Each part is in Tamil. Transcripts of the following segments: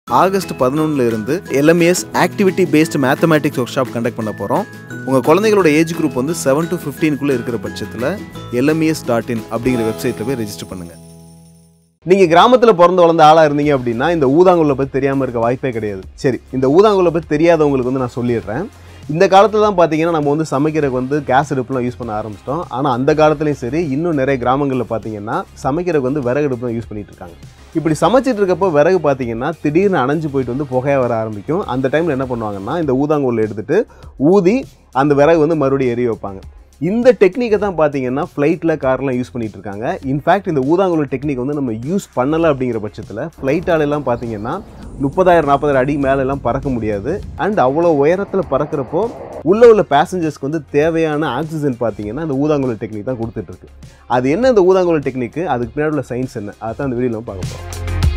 ஆகஸ்ட் பதினொன்னுல இருந்து LMS activity based mathematics workshop conduct பண்ண போகிறோம் உங்கள் குழந்தைகளோட ஏஜ் குரூப் வந்து செவன் டு ஃபிஃப்டீனுக்குள்ளே இருக்கிற பட்சத்தில் எல்எம்எஸ் டாட் இன் அப்படிங்கிற வெப்சைட்டில் போய் ரெஜிஸ்டர் பண்ணுங்கள் நீங்க கிராமத்துல பிறந்து வளர்ந்த ஆளா இருந்தீங்க அப்படின்னா இந்த ஊதாங்குள்ள பத்தி தெரியாம இருக்க வாய்ப்பே கிடையாது சரி இந்த ஊதாங்குள்ள பத்தி தெரியாதவங்களுக்கு வந்து நான் சொல்லிடுறேன் இந்த காலத்துல தான் பார்த்தீங்கன்னா நம்ம வந்து சமைக்கிறதுக்கு வந்து கேஸ் அடுப்புலாம் யூஸ் பண்ண ஆரம்பிச்சிட்டோம் ஆனால் அந்த காலத்துலையும் சரி இன்னும் நிறைய கிராமங்களில் பார்த்தீங்கன்னா சமைக்கிறதுக்கு வந்து விறகு அடுப்புலாம் யூஸ் பண்ணிட்டு இருக்காங்க இப்படி சமைச்சிட்டு இருக்கப்போ விறகு பார்த்தீங்கன்னா திடீர்னு அணைஞ்சு போயிட்டு வந்து புகையா வர ஆரம்பிக்கும் அந்த டைமில் என்ன பண்ணுவாங்கன்னா இந்த ஊதாங்குள்ள எடுத்துட்டு ஊதி அந்த விறகு வந்து மறுபடியும் எரிய வைப்பாங்க இந்த டெக்னிக்கை தான் பார்த்தீங்கன்னா ஃப்ளைட்டில் கார்லாம் யூஸ் பண்ணிட்டு இருக்காங்க இன்ஃபேக்ட் இந்த ஊதாங்குழல் டெக்னிக் வந்து நம்ம யூஸ் பண்ணலை அப்படிங்கிற பட்சத்தில் ஃப்ளைட்டாலெல்லாம் பார்த்தீங்கன்னா முப்பதாயிரம் நாற்பதாயிரம் அடி மேலெல்லாம் பறக்க முடியாது அண்ட் அவ்வளோ உயரத்தில் பறக்கிறப்போ உள்ள உள்ள பேசஞ்சர்ஸ்க்கு வந்து தேவையான ஆக்சிஜன் பார்த்தீங்கன்னா இந்த ஊதாங்குழல் டெக்னிக் தான் கொடுத்துட்ருக்கு அது என்ன இந்த ஊதாங்குழல் டெக்னிக்கு அதுக்கு பின்னாடி உள்ள சயின்ஸ் என்ன அதான் அந்த வீடியோவில் பார்க்க போகிறோம்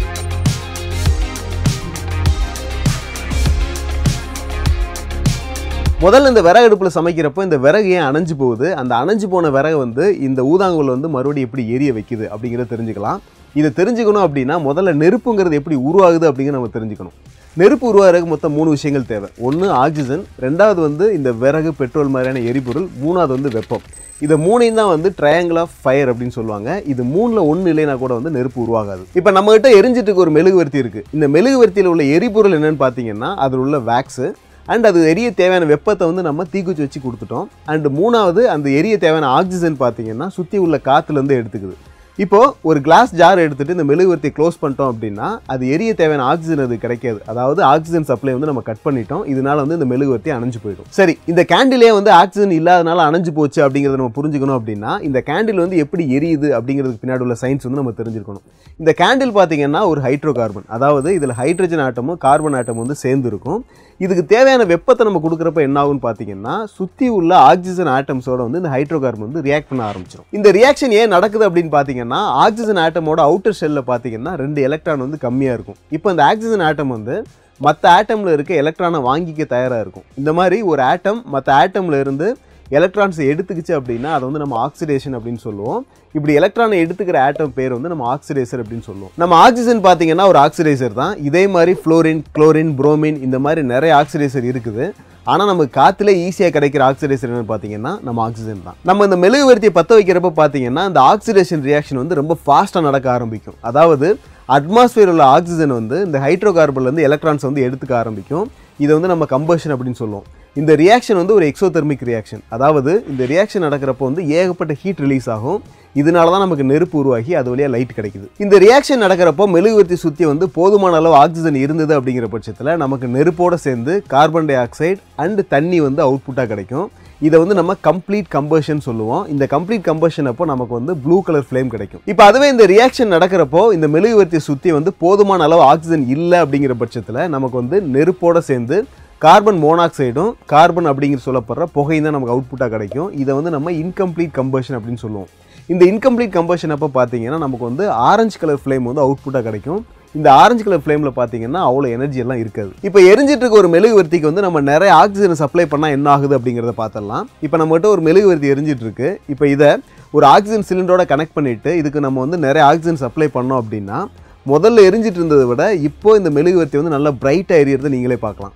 முதல்ல இந்த விறகு அடுப்பில் சமைக்கிறப்போ இந்த விறகு ஏன் அணைஞ்சு போகுது அந்த அணைஞ்சு போன விறகு வந்து இந்த ஊதாங்குழல் வந்து மறுபடியும் எப்படி எரிய வைக்குது அப்படிங்கிறத தெரிஞ்சுக்கலாம் இதை தெரிஞ்சுக்கணும் அப்படின்னா முதல்ல நெருப்புங்கிறது எப்படி உருவாகுது அப்படிங்கிறத நம்ம தெரிஞ்சுக்கணும் நெருப்பு உருவாகிறதுக்கு மொத்தம் மூணு விஷயங்கள் தேவை ஒன்று ஆக்சிஜன் ரெண்டாவது வந்து இந்த விறகு பெட்ரோல் மாதிரியான எரிபொருள் மூணாவது வந்து வெப்பம் இதை மூணையும் தான் வந்து ட்ரையாங்கிள் ஆஃப் ஃபயர் அப்படின்னு சொல்லுவாங்க இது மூணில் ஒன்று இல்லைனா கூட வந்து நெருப்பு உருவாகாது இப்போ நம்மகிட்ட எரிஞ்சிட்டு இருக்க ஒரு மெழுகுவர்த்தி இருக்குது இந்த மெழுகுவர்த்தியில் உள்ள எரிபொருள் என்னன்னு பார்த்தீங்கன்னா அதில் உள்ள வேக்ஸு அண்ட் அது எரிய தேவையான வெப்பத்தை வந்து நம்ம தீக்குச்சி வச்சு கொடுத்துட்டோம் அண்ட் மூணாவது அந்த எரிய தேவையான ஆக்சிஜன் பார்த்தீங்கன்னா சுற்றி உள்ள காற்றுலேருந்து எடுத்துக்குது இப்போ ஒரு கிளாஸ் ஜார் எடுத்துட்டு இந்த மெழுகுவர்த்தியை க்ளோஸ் பண்ணிட்டோம் அப்படின்னா அது எரிய தேவையான ஆக்சிஜன் அது கிடைக்காது அதாவது ஆக்சிஜன் சப்ளை வந்து நம்ம கட் பண்ணிட்டோம் இதனால வந்து இந்த மெழுகுவர்த்தி அணைஞ்சு போயிடும் சரி இந்த கேண்டிலே வந்து ஆக்சிஜன் இல்லாதனால அணைஞ்சு போச்சு அப்படிங்கிறத நம்ம புரிஞ்சுக்கணும் அப்படின்னா இந்த கேண்டில் வந்து எப்படி எரியுது அப்படிங்கிறதுக்கு பின்னாடி உள்ள சயின்ஸ் வந்து நம்ம தெரிஞ்சுக்கணும் இந்த கேண்டில் பார்த்தீங்கன்னா ஒரு ஹைட்ரோ கார்பன் அதாவது இதில் ஹைட்ரஜன் ஆட்டமும் கார்பன் ஆட்டம் வந்து சேர்ந்து இருக்கும் இதுக்கு தேவையான வெப்பத்தை நம்ம கொடுக்குறப்ப என்ன ஆகும்னு பார்த்தீங்கன்னா சுற்றி உள்ள ஆக்சிஜன் ஆட்டம்ஸோட வந்து இந்த ஹைட்ரோ கார்பன் வந்து ரியாக்ட் பண்ண ஆரம்பிச்சிடும் இந்த ரியாக்ஷன் ஏன் நடக்குது அப்படின்னு பார்த்தீங்கன்னா ஆக்சிஜன் ஆட்டமோட அவுட்டர் ஷெல்லில் பார்த்தீங்கன்னா ரெண்டு எலக்ட்ரான் வந்து கம்மியாக இருக்கும் இப்போ இந்த ஆக்சிஜன் ஆட்டம் வந்து மற்ற ஆட்டமில் இருக்க எலக்ட்ரானை வாங்கிக்க தயாராக இருக்கும் இந்த மாதிரி ஒரு ஆட்டம் மற்ற ஆட்டமில் இருந்து எலக்ட்ரான்ஸை எடுத்துக்கிச்சு அப்படின்னா அதை வந்து நம்ம ஆக்சிடேஷன் அப்படின்னு சொல்லுவோம் இப்படி எலக்ட்ரானை எடுத்துக்கிற ஆட்டம் பேர் வந்து நம்ம ஆக்சிடைசர் அப்படின்னு சொல்லுவோம் நம்ம ஆக்சிஜன் பார்த்தீங்கன்னா ஒரு ஆக்சிடைசர் தான் இதே மாதிரி ஃப்ளோரின் குளோரின் புரோமின் இந்த மாதிரி நிறைய ஆக்சிடைசர் இருக்குது ஆனால் நமக்கு காற்றுல ஈஸியாக கிடைக்கிற ஆக்சிடைசர் என்னன்னு பார்த்தீங்கன்னா நம்ம ஆக்சிஜன் தான் நம்ம இந்த மெழுகுவர்த்தியை பற்ற வைக்கிறப்ப பார்த்தீங்கன்னா இந்த ஆக்சிடேஷன் ரியாக்ஷன் வந்து ரொம்ப ஃபாஸ்ட்டாக நடக்க ஆரம்பிக்கும் அதாவது அட்மாஸ்பியர் உள்ள ஆக்சிஜன் வந்து இந்த ஹைட்ரோ கார்பன்லேருந்து எலக்ட்ரான்ஸ் வந்து எடுத்துக்க ஆரம்பிக்கும் இதை வந்து நம்ம கம்பஷன் அப்படின்னு சொல்லுவோம் இந்த ரியாக்ஷன் வந்து ஒரு எக்ஸோதெர்மிக் ரியாக்ஷன் அதாவது இந்த ரியாக்ஷன் நடக்கிறப்போ வந்து ஏகப்பட்ட ஹீட் ரிலீஸ் ஆகும் இதனால தான் நமக்கு நெருப்பு உருவாகி அது வழியாக லைட் கிடைக்குது இந்த ரியாக்ஷன் நடக்கிறப்போ மெழுகுவர்த்தி சுற்றி வந்து போதுமான அளவு ஆக்சிஜன் இருந்தது அப்படிங்கிற பட்சத்தில் நமக்கு நெருப்போட சேர்ந்து கார்பன் டை ஆக்சைடு அண்ட் தண்ணி வந்து அவுட்புட்டாக கிடைக்கும் இதை வந்து நம்ம கம்ப்ளீட் கம்பஷன் சொல்லுவோம் இந்த கம்ப்ளீட் கம்பஷன் அப்போ நமக்கு வந்து ப்ளூ கலர் ஃப்ளேம் கிடைக்கும் இப்போ அதுவே இந்த ரியாக்ஷன் நடக்கிறப்போ இந்த மெழுகுவர்த்தியை சுற்றி வந்து போதுமான அளவு ஆக்சிஜன் இல்லை அப்படிங்கிற பட்சத்தில் நமக்கு வந்து நெருப்போட சேர்ந்து கார்பன் மோனாக்சைடும் கார்பன் அப்படிங்கிற சொல்லப்படுற புகையும் தான் நமக்கு அவுட்புட்டாக கிடைக்கும் இதை வந்து நம்ம இன்கம்ப்ளீட் கம்பஷன் அப்படின்னு சொல்லுவோம் இந்த இன்கம்ப்ளீட் கம்பஷன் அப்போ பார்த்தீங்கன்னா நமக்கு வந்து ஆரஞ்சு கலர் ஃப்ளேம் வந்து அவுட்புட்டாக கிடைக்கும் இந்த ஆரஞ்சு கலர் ஃப்ளேமில் பார்த்தீங்கன்னா அவ்வளோ எனர்ஜி எல்லாம் இருக்காது இப்போ எரிஞ்சிட்டு இருக்க ஒரு மெழுகுவர்த்திக்கு வந்து நம்ம நிறைய ஆக்சிஜனை சப்ளை பண்ணால் என்ன ஆகுது அப்படிங்கிறத பார்த்துடலாம் இப்போ நம்மகிட்ட ஒரு மெழுகுவர்த்தி எரிஞ்சிட்டு இருக்கு இப்போ இதை ஒரு ஆக்சிஜன் சிலிண்டரோட கனெக்ட் பண்ணிட்டு இதுக்கு நம்ம வந்து நிறைய ஆக்சிஜன் சப்ளை பண்ணோம் அப்படின்னா முதல்ல எரிஞ்சிட்டு இருந்ததை விட இப்போ இந்த மெழுகுவர்த்தி வந்து நல்லா பிரைட்டாக எரியறதை நீங்களே பார்க்கலாம்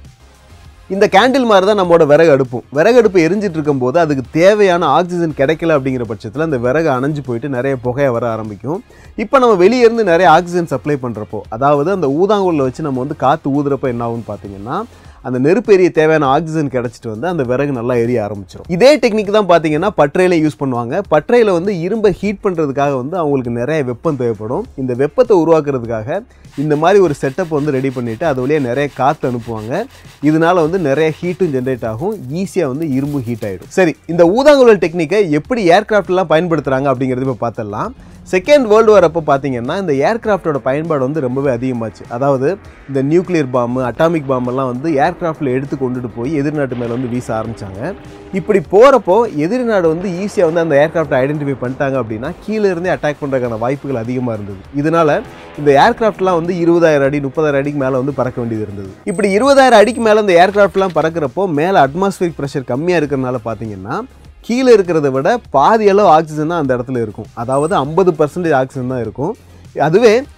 இந்த கேண்டில் மாதிரி தான் நம்மளோட விறகு அடுப்பும் விறகு அடுப்பு எரிஞ்சிட்டு இருக்கும்போது அதுக்கு தேவையான ஆக்சிஜன் கிடைக்கல அப்படிங்கிற பட்சத்தில் அந்த விறகு அணைஞ்சு போயிட்டு நிறைய புகையை வர ஆரம்பிக்கும் இப்போ நம்ம வெளியே இருந்து நிறைய ஆக்சிஜன் சப்ளை பண்ணுறப்போ அதாவது அந்த ஊதாங்குழல வச்சு நம்ம வந்து காற்று ஊதுறப்போ என்ன ஆகும்னு பார்த்தீங்கன்னா அந்த நெருப்பு எரிய தேவையான ஆக்சிஜன் கிடைச்சிட்டு வந்து அந்த விறகு நல்லா எரிய ஆரம்பிச்சிடும் இதே டெக்னிக் தான் பார்த்தீங்கன்னா பற்றையில யூஸ் பண்ணுவாங்க பற்றையில வந்து இரும்பை ஹீட் பண்ணுறதுக்காக வந்து அவங்களுக்கு நிறைய வெப்பம் தேவைப்படும் இந்த வெப்பத்தை உருவாக்குறதுக்காக இந்த மாதிரி ஒரு செட்டப் வந்து ரெடி பண்ணிட்டு அது வழியாக நிறைய காற்று அனுப்புவாங்க இதனால வந்து நிறைய ஹீட்டும் ஜென்ரேட் ஆகும் ஈஸியாக வந்து இரும்பு ஹீட் ஆகிடும் சரி இந்த ஊதாங்குழல் டெக்னிக்கை எப்படி ஏர்கிராஃப்ட்லாம் பயன்படுத்துகிறாங்க அப்படிங்கிறது இப்போ பார்த்துடலாம் செகண்ட் வேர்ல்டு வார் அப்போ பார்த்தீங்கன்னா இந்த ஏர்கிராஃப்டோட பயன்பாடு வந்து ரொம்பவே அதிகமாச்சு அதாவது இந்த நியூக்ளியர் பாம்பு அட்டாமிக் பாம்பெல்லாம் வந்து ஏர்கிராஃப்டில் எடுத்து கொண்டுட்டு போய் எதிர்நாட்டு மேலே வந்து வீச ஆரம்பிச்சாங்க இப்படி போகிறப்போ எதிரி நாடு வந்து ஈஸியாக வந்து அந்த ஏர்கிராஃப்டை ஐடென்டிஃபை பண்ணிட்டாங்க அப்படின்னா கீழே இருந்தே அட்டாக் பண்ணுறதுக்கான வாய்ப்புகள் அதிகமாக இருந்தது இதனால இந்த ஏர்கிராஃப்ட்லாம் வந்து இருபதாயிரம் அடி முப்பதாயிரம் அடிக்கு மேலே வந்து பறக்க வேண்டியது இருந்தது இப்படி இருபதாயிரம் அடிக்கு மேலே இந்த ஏர்கிராஃப்ட்லாம் பறக்கிறப்போ மேலே அட்மாஸ்பியரிக் ப்ரெஷர் கம்மியாக இருக்கிறனால பார்த்தீங்கன்னா கீழே இருக்கிறத விட பாதி அளவு ஆக்சிஜன் தான் அந்த இடத்துல இருக்கும் அதாவது ஐம்பது பர்சன்டேஜ் ஆக்சிஜன் தான் இருக்கும் அதுவே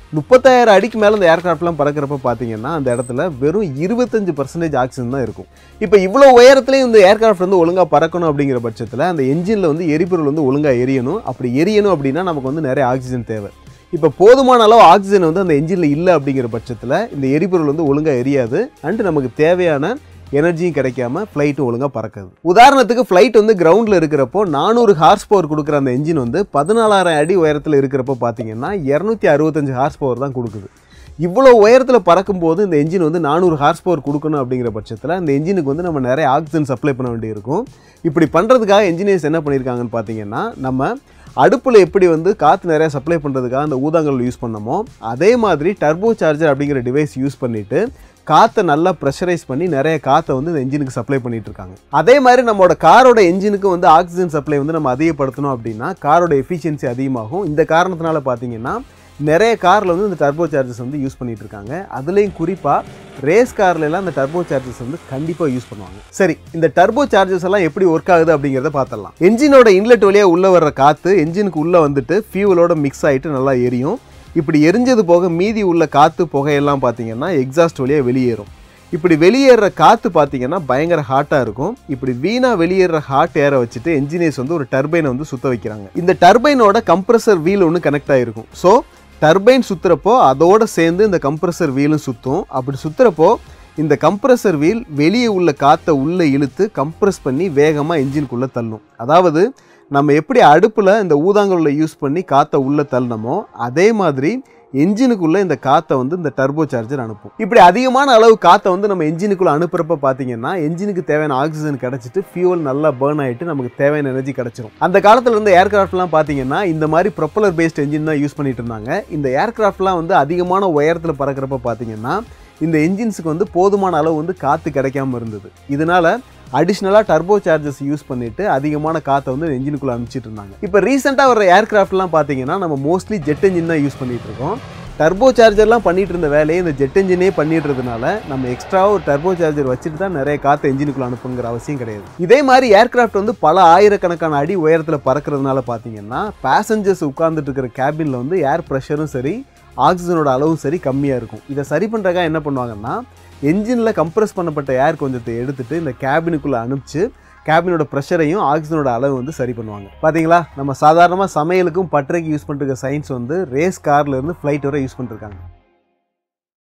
முப்பத்தாயிரம் அடிக்கு மேலே இந்த ஏர்கிராஃப்ட்லாம் பறக்கிறப்ப பார்த்தீங்கன்னா அந்த இடத்துல வெறும் இருபத்தஞ்சு பர்சன்டேஜ் ஆக்சிஜன் தான் இருக்கும் இப்போ இவ்வளோ உயரத்துலேயும் இந்த ஏர்கிராஃப்ட் வந்து ஒழுங்காக பறக்கணும் அப்படிங்கிற பட்சத்தில் அந்த என்ஜினில் வந்து எரிபொருள் வந்து ஒழுங்காக எரியணும் அப்படி எரியணும் அப்படின்னா நமக்கு வந்து நிறைய ஆக்சிஜன் தேவை இப்போ போதுமான அளவு ஆக்சிஜன் வந்து அந்த என்ஜினில் இல்லை அப்படிங்கிற பட்சத்தில் இந்த எரிபொருள் வந்து ஒழுங்காக எரியாது அண்ட் நமக்கு தேவையான எனர்ஜியும் கிடைக்காம ஃப்ளைட்டும் ஒழுங்காக பறக்காது உதாரணத்துக்கு ஃப்ளைட் வந்து கிரவுண்டில் இருக்கிறப்போ நானூறு ஹார்ஸ் பவர் கொடுக்குற அந்த என்ஜின் வந்து பதினாலாயிரம் அடி உயரத்தில் இருக்கிறப்போ பார்த்தீங்கன்னா இரநூத்தி அறுபத்தஞ்சு ஹார்ஸ் பவர் தான் கொடுக்குது இவ்வளோ உயரத்தில் பறக்கும்போது இந்த என்ஜின் வந்து நானூறு ஹார்ஸ் பவர் கொடுக்கணும் அப்படிங்கிற பட்சத்தில் அந்த என்ஜினுக்கு வந்து நம்ம நிறைய ஆக்சிஜன் சப்ளை பண்ண வேண்டியிருக்கும் இப்படி பண்ணுறதுக்காக என்ஜினியர்ஸ் என்ன பண்ணியிருக்காங்கன்னு பார்த்தீங்கன்னா நம்ம அடுப்பில் எப்படி வந்து காற்று நிறைய சப்ளை பண்ணுறதுக்காக அந்த ஊதாங்கல் யூஸ் பண்ணமோ அதே மாதிரி டர்போ சார்ஜர் அப்படிங்கிற டிவைஸ் யூஸ் பண்ணிவிட்டு காற்றை நல்லா ப்ரெஷரைஸ் பண்ணி நிறைய காற்றை வந்து இந்த என்ஜினுக்கு சப்ளை பண்ணிட்டு இருக்காங்க அதே மாதிரி நம்மளோட காரோட என்ஜினுக்கு வந்து ஆக்சிஜன் சப்ளை வந்து நம்ம அதிகப்படுத்தணும் அப்படின்னா காரோட எஃபிஷியன்சி அதிகமாகும் இந்த காரணத்தினால பார்த்தீங்கன்னா நிறைய காரில் வந்து இந்த டர்போ சார்ஜஸ் வந்து யூஸ் பண்ணிட்டு இருக்காங்க அதுலேயும் குறிப்பாக ரேஸ் கார்ல எல்லாம் இந்த டர்போ சார்ஜஸ் வந்து கண்டிப்பாக யூஸ் பண்ணுவாங்க சரி இந்த டர்போ சார்ஜஸ் எல்லாம் எப்படி ஒர்க் ஆகுது அப்படிங்கிறத பார்த்துடலாம் என்ஜினோட இன்லெட் வழியாக உள்ளே வர்ற காற்று என்ஜினுக்கு உள்ளே வந்துட்டு ஃபியூவலோட மிக்ஸ் ஆகிட்டு நல்லா எரியும் இப்படி எரிஞ்சது போக மீதி உள்ள காற்று புகையெல்லாம் பார்த்தீங்கன்னா எக்ஸாஸ்ட் வழியாக வெளியேறும் இப்படி வெளியேற காற்று பார்த்தீங்கன்னா பயங்கர ஹாட்டாக இருக்கும் இப்படி வீணாக வெளியேற ஹாட் ஏரை வச்சுட்டு என்ஜினியர்ஸ் வந்து ஒரு டர்பைனை வந்து சுத்த வைக்கிறாங்க இந்த டர்பைனோட கம்ப்ரஸர் வீல் ஒன்று கனெக்ட் ஆகிருக்கும் ஸோ டர்பைன் சுற்றுறப்போ அதோட சேர்ந்து இந்த கம்ப்ரஸர் வீலும் சுற்றும் அப்படி சுற்றுறப்போ இந்த கம்ப்ரஸர் வீல் வெளியே உள்ள காற்றை உள்ளே இழுத்து கம்ப்ரஸ் பண்ணி வேகமாக என்ஜினுக்குள்ளே தள்ளும் அதாவது நம்ம எப்படி அடுப்பில் இந்த ஊதாங்கல்ல யூஸ் பண்ணி காற்றை உள்ளே தள்ளணுமோ அதே மாதிரி என்ஜினுக்குள்ளே இந்த காற்றை வந்து இந்த டர்போ சார்ஜர் அனுப்பும் இப்படி அதிகமான அளவு காற்றை வந்து நம்ம என்ஜினுக்குள்ளே அனுப்புறப்ப பார்த்தீங்கன்னா என்ஜினுக்கு தேவையான ஆக்சிஜன் கிடச்சிட்டு ஃபியூவல் நல்லா பேர்ன் ஆகிட்டு நமக்கு தேவையான எனர்ஜி கிடச்சிரும் அந்த காலத்தில் இருந்த ஏர்கிராஃப்ட்லாம் பார்த்தீங்கன்னா இந்த மாதிரி ப்ரொப்பலர் பேஸ்ட் என்ஜின் தான் யூஸ் பண்ணிட்டு இருந்தாங்க இந்த ஏர்கிராஃப்ட்லாம் வந்து அதிகமான உயரத்தில் பறக்கிறப்ப பார்த்தீங்கன்னா இந்த என்ஜின்ஸுக்கு வந்து போதுமான அளவு வந்து காற்று கிடைக்காம இருந்தது இதனால அடிஷ்னலாக டர்போ சார்ஜஸ் யூஸ் பண்ணிட்டு அதிகமான காற்றை வந்து என்ஜினுக்குள்ளே அனுப்பிச்சிட்டு இருந்தாங்க இப்போ ரீசெண்டாக வர ஏர்கிராஃப்ட்லாம் பார்த்தீங்கன்னா நம்ம மோஸ்ட்லி ஜெட் என்ஜின் தான் யூஸ் பண்ணிட்டு இருக்கோம் டர்போ சார்ஜர்லாம் பண்ணிட்டு இருந்த வேலையை இந்த ஜெட் என்ஜினே பண்ணிடுறதுனால நம்ம எக்ஸ்ட்ராவாக ஒரு டர்போ சார்ஜர் வச்சுட்டு தான் நிறைய காற்று என்ஜினுக்குள்ள அனுப்புங்கிற அவசியம் கிடையாது இதே மாதிரி ஏர்கிராஃப்ட் வந்து பல ஆயிரக்கணக்கான அடி உயரத்தில் பறக்கிறதுனால பார்த்தீங்கன்னா பேசஞ்சர்ஸ் உட்கார்ந்துட்டு இருக்கிற கேபினில் வந்து ஏர் ப்ரெஷரும் சரி ஆக்சிஜனோட அளவும் சரி கம்மியாக இருக்கும் இதை சரி பண்ணுறக்காக என்ன பண்ணுவாங்கன்னா என்ஜினில் கம்ப்ரஸ் பண்ணப்பட்ட ஏர் கொஞ்சத்தை எடுத்துட்டு இந்த கேபினுக்குள்ளே அனுப்பிச்சு கேபினோட ப்ரெஷரையும் ஆக்சிஜனோட அளவு வந்து சரி பண்ணுவாங்க பாத்தீங்களா நம்ம சாதாரணமாக சமையலுக்கும் பட்டறைக்கு யூஸ் பண்ணிருக்க சயின்ஸ் வந்து ரேஸ் கார்ல இருந்து ஃப்ளைட் வரை யூஸ் பண்ணிருக்காங்க